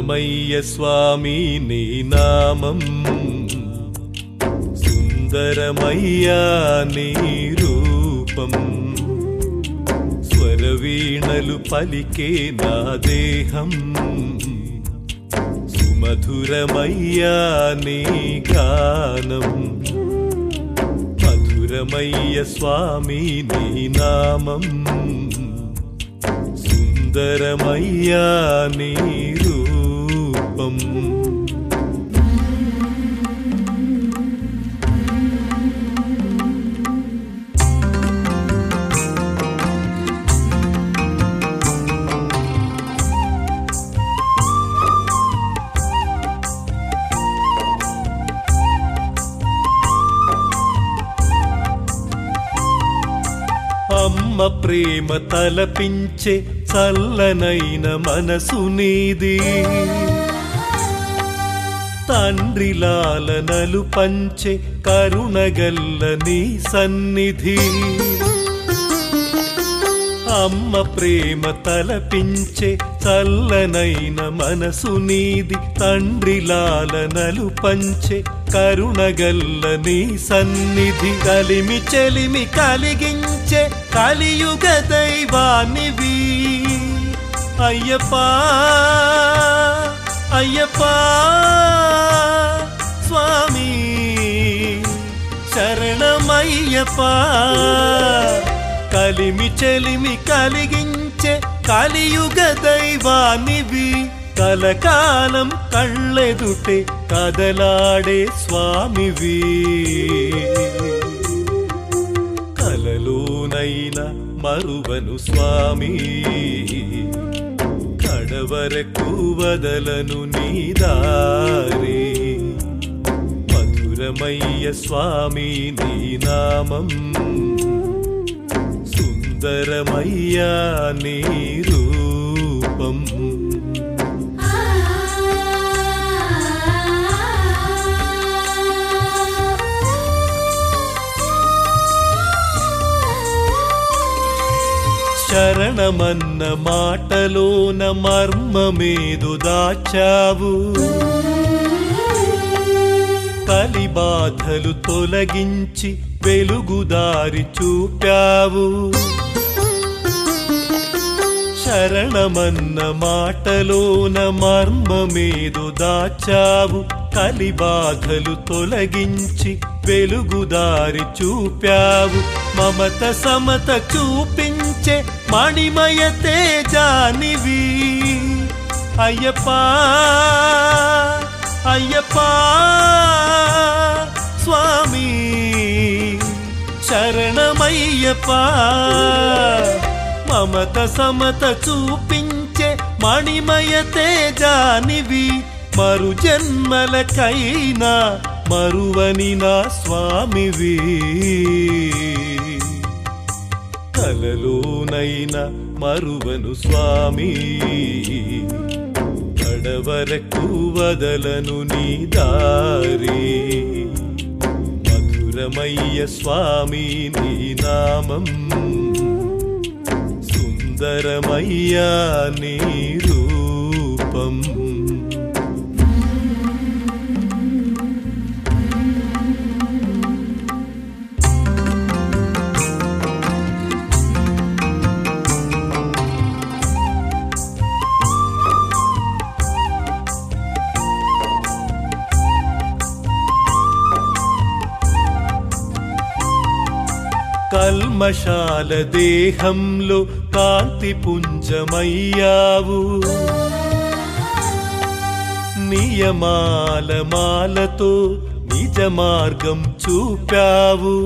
మధురమయ్య స్వామి నీ నామం సుందరమయ్యా నీ రూపం స్వరవీణలు పలికే నా దేహం సుమధురమయ్యా నీ గానం మధురమయ్య స్వామి నీ నామం సుందరమయ్యా నీ రూపం అమ్మ ప్రేమ తలపించే చల్లనైన మనసు నీది తండ్రి లాలనలు పంచే కరుణగల్ల నీ సన్నిధి అమ్మ ప్రేమ తలపించే చల్లనైన మనసు నీది తండ్రి లాలనలు పంచే కరుణగల్ల నీ సన్నిధి కలిమి చెలిమి కలిగించే కలియుగ దైవానివి అయ్యప్పా అయ్యప్పా స్వామి శరణమయ్యప్పా కలిమి చెలిమి కలిగించే కలియుగ దైవానివి కలకాలం కళ్ళెదుటే కదలాడే స్వామివి కలలోనైనా మరువను స్వామి కడవరకు వదలను నీ దారి మధురమయ్య స్వామి నీ నామం సుందరమయ్యా నీ రూపం శరణమన్న మాటలోన మర్మమేదు దాచావు కలి బాధలు తొలగించి వెలుగుదారి చూపావు శరణమన్న మాటలోన మర్మమేదు దాచావు కలి బాధలు తొలగించి వెలుగుదారి చూపావు మమత సమత చూపించే మణిమయ తేజానివి అయ్యప్పా అయ్యప్పా స్వామి శరణమయ్యప్పా మమత సమత చూపించే మణిమయ తేజానివి మరు జన్మలకైనా మరువని నా స్వామివి కలలోనైనా మరువను స్వామి కడవరకు వదలను నీ దారి మధురమయ్య స్వామి నీ నామం సుందరమయ్యా నీ రూపం కల్మశాల దేహంలో కాంతి పుంజమయ్యావు నియమాల మాలతో నిజ మార్గం చూపావు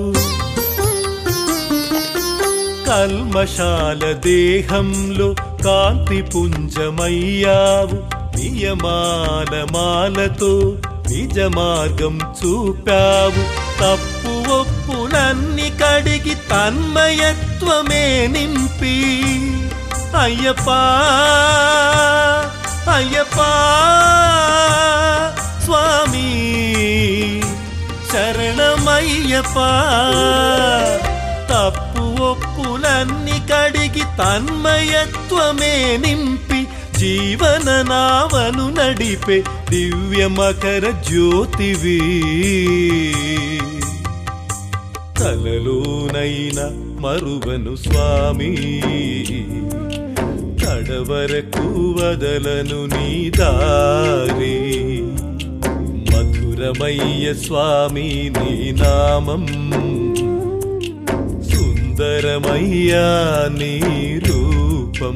కల్మశాల దేహంలో కాంతి పుంజమయ్యావు నియమాల మాలతో నిజ మార్గం చూపావు తప్పు ఒప్పులన్నీ కడిగి తన్మయత్వమే నింపి అయ్యప్పా అయ్యప్పా స్వామి శరణమయ్యప్పా తప్పు ఒప్పులన్నీ కడిగి తన్మయత్వమే నింపి జీవన నావను నడిపే దివ్య మకర జ్యోతివి కలలోనైనా మరువను స్వామి కడవరకు వదలను నీ దారి మధురమయ్య స్వామి నీ నామం సుందరమయ్యా నీ రూపం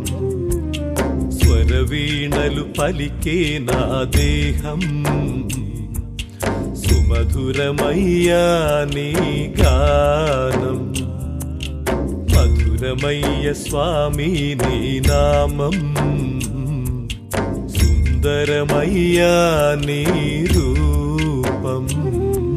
స్వరవీణలు పలికే నా దేహం సుమధురమయ్యా నీ గానం మధురమయ్య స్వామి నీ నామం సుందరమయ్యా నీ రూపం